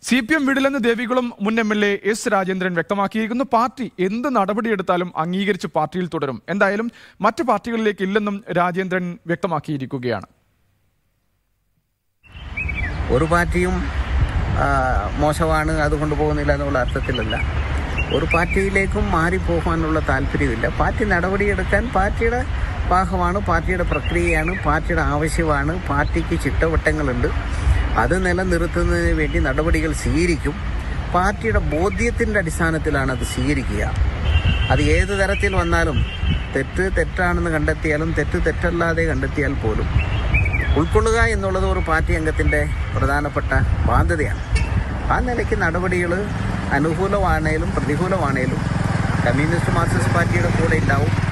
C P M വിടില്ലെന്ന് ദേവികുളം മുൻ M L A S Rajendran വ്യക്തമാക്കിയിരിക്കുന്നു പാർട്ടി എന്ത് നടപടിയെടുത്താലും അംഗീകരിച്ച് പാർട്ടിയിൽ തുടരും എന്തായാലും മറ്റു പാർട്ടികളിലേക്ക് ഇല്ലെന്നും രാജേന്ദ്രൻ വ്യക്തമാക്കിയിരിക്കുകയാണ് ഒരു പാർട്ടിയും ആ, മോശമാണ് അതുകൊണ്ട് പോകുന്നില്ല എന്നുള്ള അർത്ഥത്തിലല്ല ഒരു പാർട്ടിയിലേക്കും മാറിപ്പോകാനുള്ള താല്പര്യമില്ല പാർട്ടി നടപടിയെടുക്കാൻ പാർട്ടിയുടെ ഭാഗമാണ് പാർട്ടിയുടെ പ്രക്രിയയാണ് പാർട്ടിയുടെ ആവശ്യമാണ് പാർട്ടിക്ക് ചിട്ടവട്ടങ്ങളുണ്ട് അത് നിലനിർത്തുന്നതിന് വേണ്ടി നടപടികൾ സ്വീകരിക്കും പാർട്ടിയുടെ ബോധ്യത്തിൻ്റെ അടിസ്ഥാനത്തിലാണ് അത് സ്വീകരിക്കുക അത് ഏത് തരത്തിൽ വന്നാലും തെറ്റ് തെറ്റാണെന്ന് കണ്ടെത്തിയാലും തെറ്റ് തെറ്റല്ലാതെ കണ്ടെത്തിയാൽ പോലും ഉൾക്കൊള്ളുക എന്നുള്ളത് ഒരു പാർട്ടി അംഗത്തിൻ്റെ പ്രധാനപ്പെട്ട ബാധ്യതയാണ് ആ നിലയ്ക്ക് നടപടികൾ അനുകൂലമാണേലും പ്രതികൂലമാണേലും കമ്മ്യൂണിസ്റ്റ് മാർക്സിസ്റ്റ് പാർട്ടിയുടെ കൂടെ ഉണ്ടാവും